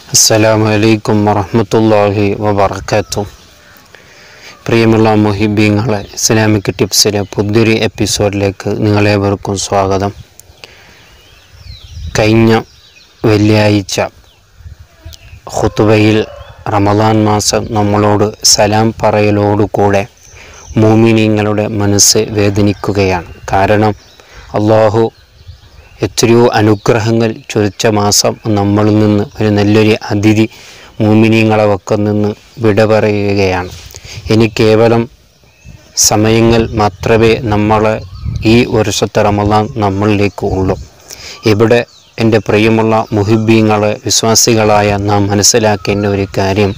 അസ്സലാമു അലൈക്കും വറഹ്മത്തുള്ളാഹി വബറകാതുഹു പ്രിയമുള്ള മുഹിബീങ്ങളെ ഇസ്ലാമിക് ടിപ്സിലെ പുതിയൊരു എപ്പിസോഡിലേക്ക് നിങ്ങളേവർക്കും സ്വാഗതം കഴിഞ്ഞ വെള്ളിയാഴ്ച ഖുതുബയിൽ റമദാൻ മാസം നമ്മളോട് സലാം പറയലോടുകൂടെ മൂമിനീങ്ങളുടെ മനസ്സ് വേദനിക്കുകയാണ് കാരണം അള്ളാഹു എത്രയോ അനുഗ്രഹങ്ങൾ ചൊരിച്ച മാസം നമ്മളിൽ നിന്ന് ഒരു നല്ലൊരു അതിഥി മൂമിനീങ്ങളെ വക്കം നിന്ന് വിട പറയുകയാണ് ഇനി കേവലം സമയങ്ങൾ മാത്രമേ നമ്മളെ ഈ വർഷത്തെ റമദാൻ നമ്മളിലേക്ക് ഉള്ളൂ ഇവിടെ എൻ്റെ പ്രിയമുള്ള മുഹിബീങ്ങളെ വിശ്വാസികളായ നാം മനസ്സിലാക്കേണ്ട ഒരു കാര്യം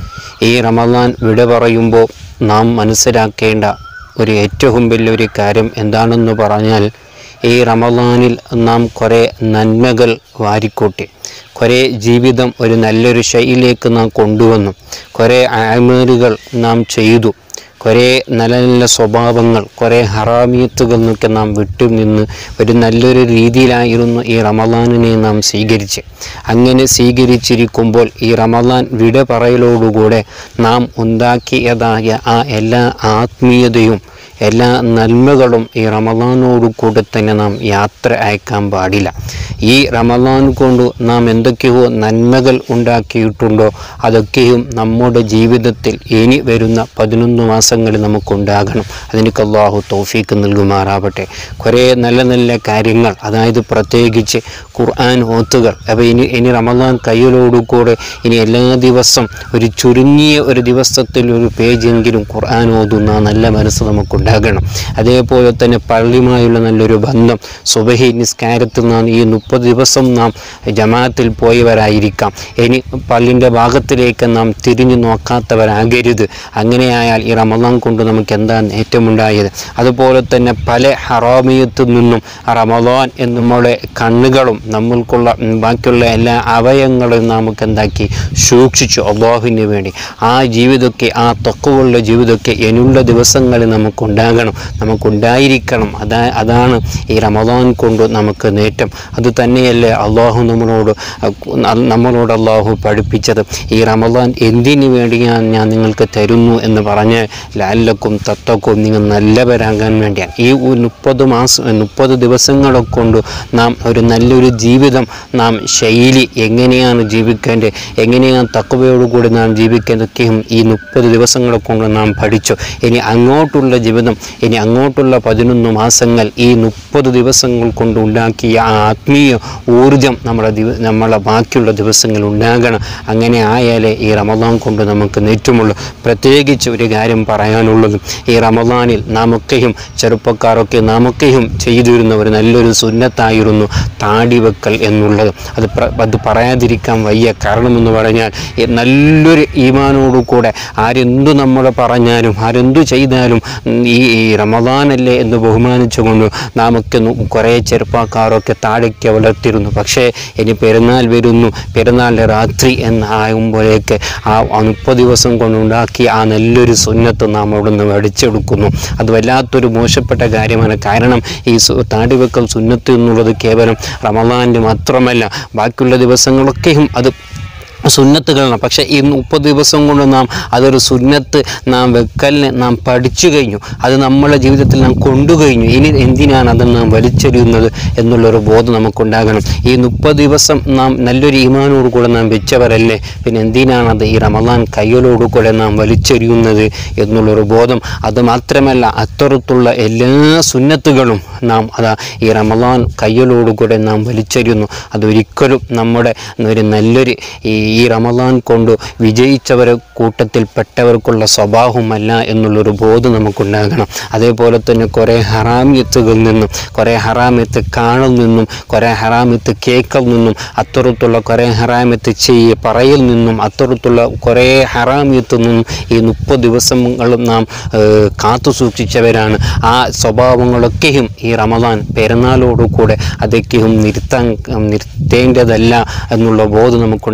ഈ റമദാൻ വിട പറയുമ്പോൾ നാം മനസ്സിലാക്കേണ്ട ഒരു ഏറ്റവും വലിയൊരു കാര്യം എന്താണെന്ന് പറഞ്ഞാൽ ഈ റമദാനിൽ നാം കുറേ നന്മകൾ വാരിക്കൂട്ടി കുറേ ജീവിതം ഒരു നല്ലൊരു ശൈലിയിലേക്ക് നാം കൊണ്ടുവന്നു കുറേ ആമേലുകൾ നാം ചെയ്തു കുറേ നല്ല നല്ല സ്വഭാവങ്ങൾ കുറേ ഹറാമിയത്തുകൾ നിന്നൊക്കെ നാം വിട്ടു നിന്ന് ഒരു നല്ലൊരു രീതിയിലായിരുന്നു ഈ റമദാനിനെ നാം സ്വീകരിച്ച് അങ്ങനെ സ്വീകരിച്ചിരിക്കുമ്പോൾ ഈ റമദാൻ വിട പറയലോടുകൂടെ നാം ഉണ്ടാക്കിയതായ ആ എല്ലാ ആത്മീയതയും എല്ലാ നന്മകളും ഈ റമദാനോട് കൂടെ തന്നെ നാം യാത്ര അയക്കാൻ പാടില്ല ഈ റമദാൻ കൊണ്ട് നാം എന്തൊക്കെയോ നന്മകൾ ഉണ്ടാക്കിയിട്ടുണ്ടോ അതൊക്കെയും നമ്മുടെ ജീവിതത്തിൽ ഇനി വരുന്ന പതിനൊന്ന് മാസങ്ങളിൽ നമുക്കുണ്ടാകണം അതിനൊക്കെ അള്ളാഹു തോഫീക്ക് നൽകുമാറാവട്ടെ കുറേ നല്ല നല്ല കാര്യങ്ങൾ അതായത് പ്രത്യേകിച്ച് ഖുർആൻ ഓത്തുകൾ അപ്പോൾ ഇനി ഇനി റമദാൻ കയ്യിലോടുകൂടെ ഇനി എല്ലാ ദിവസം ഒരു ചുരുങ്ങിയ ഒരു ദിവസത്തിൽ ഒരു പേജെങ്കിലും ഖുർആൻ ഓതുന്ന നല്ല മനസ്സ് നമുക്കുണ്ടാകണം അതേപോലെ തന്നെ പള്ളിയുമായുള്ള നല്ലൊരു ബന്ധം സുബഹി നിസ്കാരത്തിൽ നാം ഈ മുപ്പത് ദിവസം നാം ജമാഅത്തിൽ പോയവരായിരിക്കാം ഇനി പള്ളിൻ്റെ ഭാഗത്തിലേക്ക് നാം തിരിഞ്ഞു നോക്കാത്തവരാകരുത് അങ്ങനെയായാൽ ഈ റമദാൻ കൊണ്ട് നമുക്ക് എന്താ നേട്ടമുണ്ടായത് അതുപോലെ തന്നെ പല ഹറാമിയത്തിൽ നിന്നും റമദാൻ എന്ന് നമ്മുടെ കണ്ണുകളും നമ്മൾക്കുള്ള ഉം, ബാക്കിയുള്ള എല്ലാ അവയങ്ങളും നമുക്ക് എന്താക്കി സൂക്ഷിച്ചു അള്ളാഹുവിന് വേണ്ടി ആ ജീവിതമൊക്കെ ആ തൊക്കുകളുടെ ജീവിതമൊക്കെ ഇനിയുള്ള ദിവസങ്ങളിൽ നമുക്കുണ്ടാകണം നമുക്കുണ്ടായിരിക്കണം അതാ അതാണ് ഈ റമദാൻ കൊണ്ട് നമുക്ക് നേട്ടം അത് തന്നെയല്ലേ അള്ളാഹു നമ്മളോട് അഹ് നമ്മളോട് അള്ളാഹു പഠിപ്പിച്ചത് ഈ റമദാൻ എന്തിനു വേണ്ടി ഞാൻ ഞാൻ നിങ്ങൾക്ക് തരുന്നു എന്ന് പറഞ്ഞ് ലാലക്കും തത്വക്കും നിങ്ങൾ നല്ലവരാകാൻ വേണ്ടിയാണ് ഈ ഒരു മുപ്പത് മാസം മുപ്പത് ദിവസങ്ങളെ കൊണ്ട് നാം ഒരു നല്ലൊരു ജീവിതം നാം ശൈലി എങ്ങനെയാണ് ജീവിക്കേണ്ടത് എങ്ങനെയാണ് തക്കവയോടുകൂടി നാം ജീവിക്കേണ്ടതൊക്കെയും ഈ മുപ്പത് ദിവസങ്ങളെ കൊണ്ട് നാം പഠിച്ചു ഇനി അങ്ങോട്ടുള്ള ജീവിതം ഇനി അങ്ങോട്ടുള്ള പതിനൊന്ന് മാസങ്ങൾ ഈ മുപ്പത് ദിവസങ്ങൾ കൊണ്ട് ഉണ്ടാക്കിയ ആ ആത്മീയ ഊർജം നമ്മുടെ ദിവ നമ്മളെ ബാക്കിയുള്ള ദിവസങ്ങൾ ഉണ്ടാകണം അങ്ങനെ ആയാലേ ഈ റമദാൻ കൊണ്ട് നമുക്ക് നേറ്റമുള്ളൂ പ്രത്യേകിച്ച് ഒരു കാര്യം പറയാനുള്ളത് ഈ റമദാനിൽ നാമൊക്കെയും ചെറുപ്പക്കാരൊക്കെ നാമൊക്കെയും ചെയ്തിരുന്ന ഒരു നല്ലൊരു സുന്നത്തായിരുന്നു താടി വെക്കൽ എന്നുള്ളത് അത് പ്ര- അത് പറയാതിരിക്കാൻ വയ്യ കാരണമെന്ന് പറഞ്ഞാൽ ഈ നല്ലൊരു ഈമാനോടു കൂടെ ആരെന്തു നമ്മൾ പറഞ്ഞാലും ആരെന്തു ചെയ്താലും ഉം, ഈ ഈ റമദാനല്ലേ എന്ന് ബഹുമാനിച്ചുകൊണ്ട് നാമൊക്കെ നു- കുറേ ചെറുപ്പക്കാരൊക്കെ താഴേക്ക് വളർത്തിയിരുന്നു പക്ഷേ ഇനി പെരുന്നാൾ വരുന്നു പെരുന്നാളിൻ്റെ രാത്രി എന്നാകുമ്പോഴേക്ക് ആ ആ മുപ്പത് ദിവസം കൊണ്ടുണ്ടാക്കിയ ആ നല്ലൊരു സുന്നത്ത് നാം അവിടെ നിന്ന് അടിച്ചെടുക്കുന്നു അത് വല്ലാത്തൊരു മോശപ്പെട്ട കാര്യമാണ് കാരണം ഈ സു- താടിവെക്കൽ സുന്നത്ത് എന്നുള്ളത് കേവലം റമദാനിൽ മാത്രമല്ല ബാക്കിയുള്ള ദിവസങ്ങളൊക്കെയും അത് സുന്നത്തുകളാണ് പക്ഷേ ഈ മുപ്പത് ദിവസം കൊണ്ട് നാം അതൊരു സുന്നത്ത് നാം വെക്കലിനെ നാം പഠിച്ചു കഴിഞ്ഞു അത് നമ്മുടെ ജീവിതത്തിൽ നാം കൊണ്ടുകഴിഞ്ഞു ഇനി എന്തിനാണ് അത് നാം വലിച്ചെറിയുന്നത് എന്നുള്ളൊരു ബോധം നമുക്കുണ്ടാകണം ഈ മുപ്പത് ദിവസം നാം നല്ലൊരു ഈമാനോട് കൂടെ നാം വെച്ചവരല്ലേ പിന്നെ എന്തിനാണ് അത് ഈ റമദാൻ കയ്യലോട് കൂടെ നാം വലിച്ചെറിയുന്നത് എന്നുള്ളൊരു ബോധം അത് മാത്രമല്ല അത്തരത്തുള്ള എല്ലാ സുന്നത്തുകളും നാം അതാ ഈ റമദാൻ കയ്യലോടുകൂടെ നാം വലിച്ചെറിയുന്നു അതൊരിക്കലും നമ്മുടെ ഒരു നല്ലൊരു ഈ ഈ റമദാൻ കൊണ്ട് വിജയിച്ചവരെ കൂട്ടത്തിൽ പെട്ടവർക്കുള്ള സ്വഭാവമല്ല എന്നുള്ളൊരു ബോധം നമുക്കുണ്ടാകണം അതേപോലെ തന്നെ കുറേ ഹറാമിയത്തുകളിൽ നിന്നും കുറേ ഹറാമിയത്ത് കാണൽ നിന്നും കുറേ ഹറാമിയത്ത് കേക്കൽ നിന്നും അത്തരത്തുള്ള കുറേ ഹറാമിയത്ത് ചെയ്യ പറയിൽ നിന്നും അത്തരത്തുള്ള കുറേ ഹറാമിയത്തിൽ നിന്നും ഈ മുപ്പത് ദിവസങ്ങളും നാം ഏഹ്, കാത്തു സൂക്ഷിച്ചവരാണ് ആ സ്വഭാവങ്ങളൊക്കെയും ഈ റമദാൻ പെരുന്നാളോടുകൂടെ അതൊക്കെയും നിർത്താൻ നിർത്തേണ്ടതല്ല എന്നുള്ള ബോധം നമുക്കുണ്ടാകണം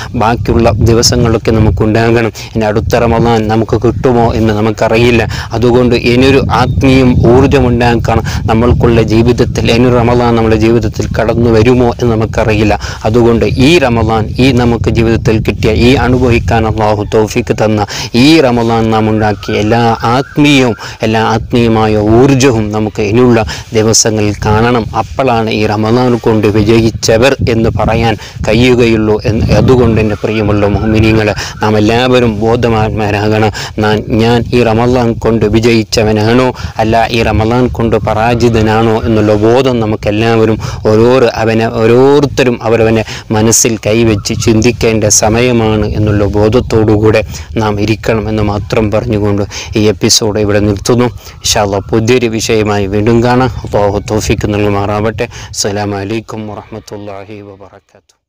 ബാക്കിയുള്ള ദിവസങ്ങളൊക്കെ നമുക്കുണ്ടാകണം ഇനി അടുത്ത റമദാൻ നമുക്ക് കിട്ടുമോ എന്ന് നമുക്കറിയില്ല അതുകൊണ്ട് ഇനിയൊരു ആത്മീയം ഊർജ്ജമുണ്ടാക്കണം നമ്മൾക്കുള്ള ജീവിതത്തിൽ ഇനിയൊരു റമദാൻ നമ്മുടെ ജീവിതത്തിൽ കടന്നു വരുമോ എന്ന് നമുക്കറിയില്ല അതുകൊണ്ട് ഈ റമദാൻ ഈ നമുക്ക് ജീവിതത്തിൽ കിട്ടിയ ഈ അനുഭവിക്കാൻ അള്ളാഹു തൗഫീക്ക് തന്ന ഈ റമദാൻ നാം ഉണ്ടാക്കിയ എല്ലാ ആത്മീയവും എല്ലാ ആത്മീയമായ ഊർജവും നമുക്ക് ഇനിയുള്ള ദിവസങ്ങളിൽ കാണണം അപ്പോഴാണ് ഈ റമദാൻ കൊണ്ട് വിജയിച്ചവർ എന്ന് പറയാൻ കഴിയുകയുള്ളൂ എന്ന് അതുകൊണ്ട് എൻ്റെ പ്രിയമുള്ള മോമിനിങ്ങളെ നാം എല്ലാവരും ബോധവാന്മാരാകണം ഞാൻ ഞാൻ ഈ റമദാൻ കൊണ്ട് വിജയിച്ചവനാണോ അല്ല ഈ റമദാൻ കൊണ്ട് പരാജിതനാണോ എന്നുള്ള ബോധം നമുക്കെല്ലാവരും ഓരോരോ അവനെ ഓരോരുത്തരും അവരവനെ മനസ്സിൽ കൈവച്ച് ചിന്തിക്കേണ്ട സമയമാണ് എന്നുള്ള ബോധത്തോടുകൂടെ നാം ഇരിക്കണം എന്ന് മാത്രം പറഞ്ഞുകൊണ്ട് ഈ എപ്പിസോഡ് ഇവിടെ നിർത്തുന്നു ഇൻഷാല്ല പുതിയൊരു വിഷയമായി വീണ്ടും കാണാം അള്ളാഹു തോഫിക്ക് നൽകുമാറാവട്ടെ അസ്സലാമു അലൈക്കും വറഹ്മത്തുള്ളാഹി വബറകാതുഹു